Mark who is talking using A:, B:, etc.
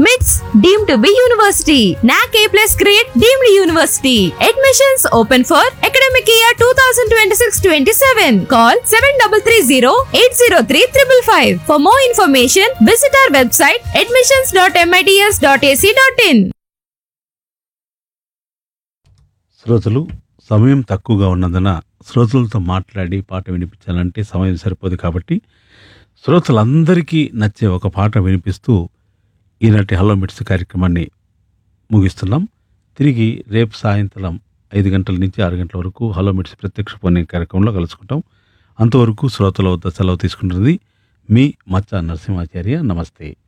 A: మిట్స్ deem to be university NAAC A plus grade deemed university admissions open for academic year two thousand twenty six twenty seven call seven double three zero eight zero three triple five for more information visit our website admissions dot M I T S dot A C dot in
B: శ్రోతలు సమయం తక్కువగా ఉన్నందున శ్రోతలతో మాట్లాడి పాట వినిపించాలంటే సమయం సరిపోదు కాబట్టి శ్రోతలందరికీ నచ్చే ఒక పాట వినిపిస్తూ ఈనాటి హలో మిట్స్ కార్యక్రమాన్ని ముగిస్తున్నాం తిరిగి రేపు సాయంత్రం ఐదు గంటల నుంచి ఆరు గంటల వరకు హలో మిట్స్ ప్రత్యక్ష ఫోన్ కార్యక్రమంలో కలుసుకుంటాం అంతవరకు శ్రోతల వద్ద సెలవు తీసుకుంటుంది మీ మచ్చ నరసింహాచార్య నమస్తే